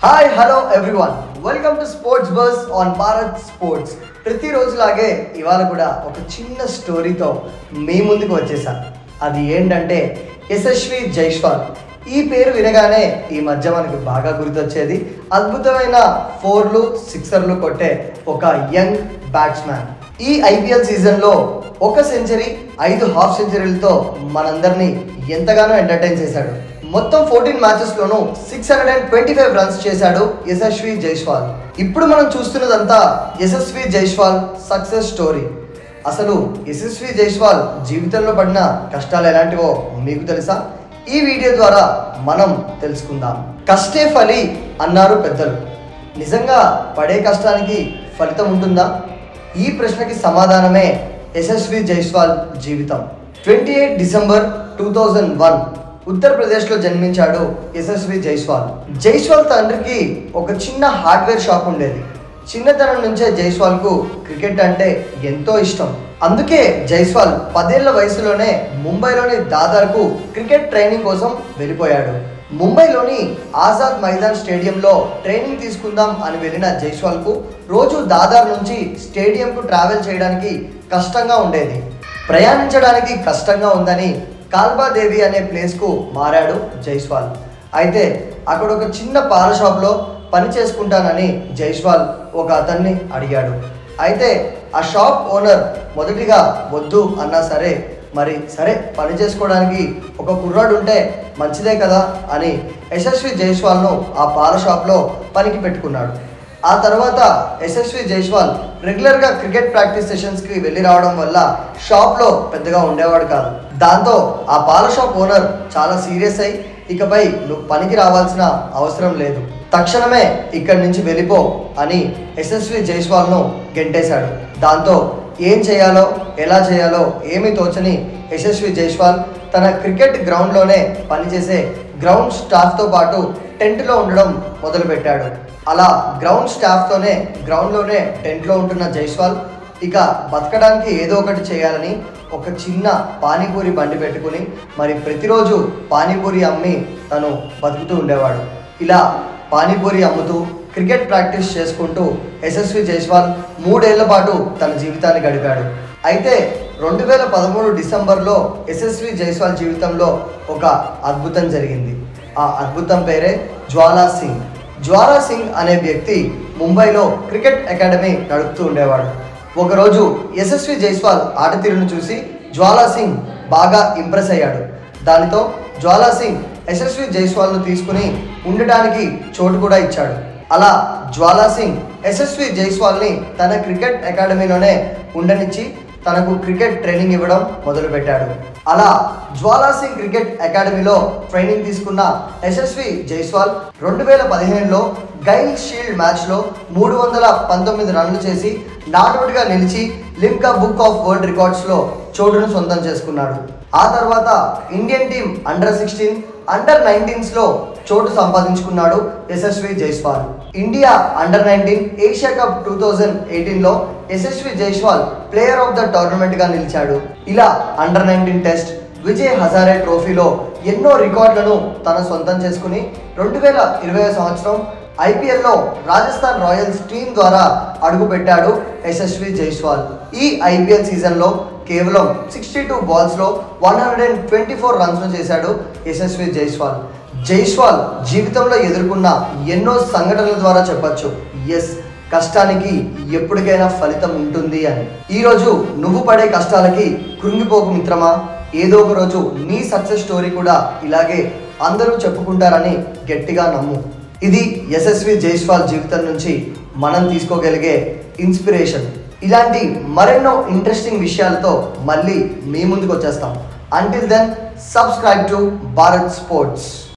hi hello everyone welcome to sports buzz on Bharat sports ప్రతిరోజులాగే ఇవాళ కూడా ఒక చిన్న స్టోరీతో మీ ముందుకు వచ్చేసా అది ఏంటంటే యశస్వి జైస్వాల్ ఈ పేరు వినగానే ఈ మధ్య మనకి బాగా గుర్తొచ్చేది అద్భుతమైన ఫోర్లు సిక్సర్లు కొట్టే ఒక యంగ్ బ్యాట్స్మ్యాన్ ఈ ఐపీఎల్ సీజన్లో ఒక సెంచరీ ఐదు హాఫ్ సెంచరీలతో మనందరినీ ఎంతగానో ఎంటర్టైన్ చేశాడు మొత్తం ఫోర్టీన్ మ్యాచెస్లోనూ six hundred and twenty five runs చేశాడు యశస్వి జైస్వాల్ ఇప్పుడు మనం చూస్తున్నదంతా యశస్వి జైస్వాల్ సక్సెస్ స్టోరీ అసలు యశస్వి జైస్వాల్ జీవితంలో పడిన కష్టాలు ఎలాంటివో మీకు తెలుసా ఈ వీడియో ద్వారా మనం తెలుసుకుందాం కష్టే ఫలి అన్నారు పెద్దలు నిజంగా పడే కష్టానికి ఫలితం ఉంటుందా ఈ ప్రశ్నకి సమాధానమే యశస్వి జైస్వాల్ జీవితం twenty eight December two thousand one ఉత్తరప్రదేశ్లో జన్మించాడు యశస్వి జైస్వాల్ జైస్వాల్ తండ్రికి ఒక చిన్న హార్డ్వేర్ షాప్ ఉండేది చిన్నతనం నుంచే జైస్వాల్కు క్రికెట్ అంటే ఎంతో ఇష్టం అందుకే జైస్వాల్ పదేళ్ల వయసులోనే ముంబైలోని దాదార్కు క్రికెట్ ట్రైనింగ్ కోసం వెళ్ళిపోయాడు ముంబైలోని ఆజాద్ మైదాన్ స్టేడియంలో ట్రైనింగ్ తీసుకుందాం అని వెళ్ళిన జైస్వాల్కు రోజు దాదార్ నుంచి స్టేడియంకు ట్రావెల్ చేయడానికి కష్టంగా ఉండేది ప్రయాణించడానికి కష్టంగా ఉందని కాల్బాదేవి అనే ప్లేస్కు మారాడు జైస్వాల్ అయితే అక్కడ ఒక చిన్న పాల షాప్లో పని చేసుకుంటానని జైస్వాల్ ఒక అతన్ని అడిగాడు అయితే ఆ షాప్ ఓనర్ మొదటిగా వద్దు అన్నా సరే మరి సరే పని చేసుకోవడానికి ఒక కుర్రాడు ఉంటే మంచిదే కదా అని యశస్వి జైస్వాల్ను ఆ పాల షాప్లో పనికి పెట్టుకున్నాడు ఆ తర్వాత యశస్వి జైస్వాల్ రెగ్యులర్గా క్రికెట్ ప్రాక్టీస్ సెషన్స్కి వెళ్ళి రావడం వల్ల షాప్లో పెద్దగా ఉండేవాడు కాదు దాంతో ఆ పాల షాప్ ఓనర్ చాలా సీరియస్ అయి ఇకపై నువ్వు పనికి రావాల్సిన అవసరం లేదు తక్షణమే ఇక్కడి నుంచి వెళ్ళిపో అని యశస్వి జైస్వాల్ను గెంటేశాడు దాంతో ఏం చేయాలో ఎలా చేయాలో ఏమీ తోచని యశస్వి జైస్వాల్ తన క్రికెట్ గ్రౌండ్లోనే పనిచేసే గ్రౌండ్ స్టాఫ్తో పాటు టెంట్లో ఉండడం మొదలుపెట్టాడు అలా గ్రౌండ్ స్టాఫ్తోనే గ్రౌండ్లోనే టెంట్లో ఉంటున్న జైస్వాల్ ఇక బతకడానికి ఏదో ఒకటి చేయాలని ఒక చిన్న పానీపూరి బండి పెట్టుకుని మరి ప్రతిరోజు పానీపూరి అమ్మి తను బతుకుతూ ఉండేవాడు ఇలా పానీపూరి అమ్ముతూ క్రికెట్ ప్రాక్టీస్ చేసుకుంటూ యశస్వి జైస్వాల్ మూడేళ్ల పాటు తన జీవితాన్ని గడిపాడు అయితే రెండు వేల పదమూడు డిసెంబర్లో యశస్వి జైస్వాల్ జీవితంలో ఒక అద్భుతం జరిగింది ఆ అద్భుతం పేరే జ్వాలా సింగ్ జ్వాలా సింగ్ అనే వ్యక్తి ముంబైలో క్రికెట్ అకాడమీ నడుపుతూ ఉండేవాడు ఒకరోజు యశస్వి జైస్వాల్ ఆట తీరును చూసి జ్వాలా సింగ్ బాగా ఇంప్రెస్ అయ్యాడు దానితో జ్వాలా సింగ్ యశస్వి జైస్వాల్ను తీసుకుని ఉండటానికి చోటు కూడా ఇచ్చాడు అలా జ్వాలా సింగ్ యశస్వి జైస్వాల్ని తన క్రికెట్ అకాడమీలోనే ఉండనిచ్చి తనకు క్రికెట్ ట్రైనింగ్ ఇవ్వడం మొదలుపెట్టాడు అలా జ్వాలా సింగ్ క్రికెట్ అకాడమీలో ట్రైనింగ్ తీసుకున్న యశస్వి జైస్వాల్ రెండు వేల పదిహేనులో గైల్ షీల్డ్ మ్యాచ్లో మూడు వందల పంతొమ్మిది రన్లు చేసి నాట్అవుట్గా నిలిచి లిమ్కా బుక్ ఆఫ్ వరల్డ్ రికార్డ్స్లో చోటును సొంతం చేసుకున్నాడు ఆ తర్వాత Indian team under sixteen under నైన్టీన్స్లో చోటు సంపాదించుకున్నాడు Yashasvi Jaiswal India under nineteen Asia cup two thousand ఎయిటీన్లో Yashasvi Jaiswal player of the టోర్నమెంట్గా నిలిచాడు ఇలా under nineteen test Vijay Hazare ట్రోఫీలో ఎన్నో రికార్డులను తన సొంతం చేసుకుని రెండు వేల ఇరవై సంవత్సరం ఐపీఎల్లో రాజస్థాన్ రాయల్స్ టీం ద్వారా అడుగుపెట్టాడు యశస్వి జైస్వాల్ ఈ ఐపీఎల్ సీజన్లో కేవలం సిక్స్టీ టూ బాల్స్లో one hundred and twenty four రన్స్ను చేశాడు యశస్వి జైస్వాల్ జైస్వాల్ జీవితంలో ఎదుర్కొన్న ఎన్నో సంఘటనల ద్వారా చెప్పొచ్చు ఎస్ కష్టానికి ఎప్పటికైనా ఫలితం ఉంటుంది అని ఈరోజు నువ్వు పడే కష్టాలకి కృంగిపోకు మిత్రమా ఏదో ఒక రోజు నీ సక్సెస్ స్టోరీ కూడా ఇలాగే అందరూ చెప్పుకుంటారని గట్టిగా నమ్ము ఇది యశస్వి జైస్వాల్ జీవితం నుంచి మనం తీసుకోగలిగే ఇన్స్పిరేషన్ ఇలాంటి మరెన్నో ఇంట్రెస్టింగ్ విషయాలతో మళ్ళీ మీ ముందుకు వచ్చేస్తాం until then subscribe to Bharat sports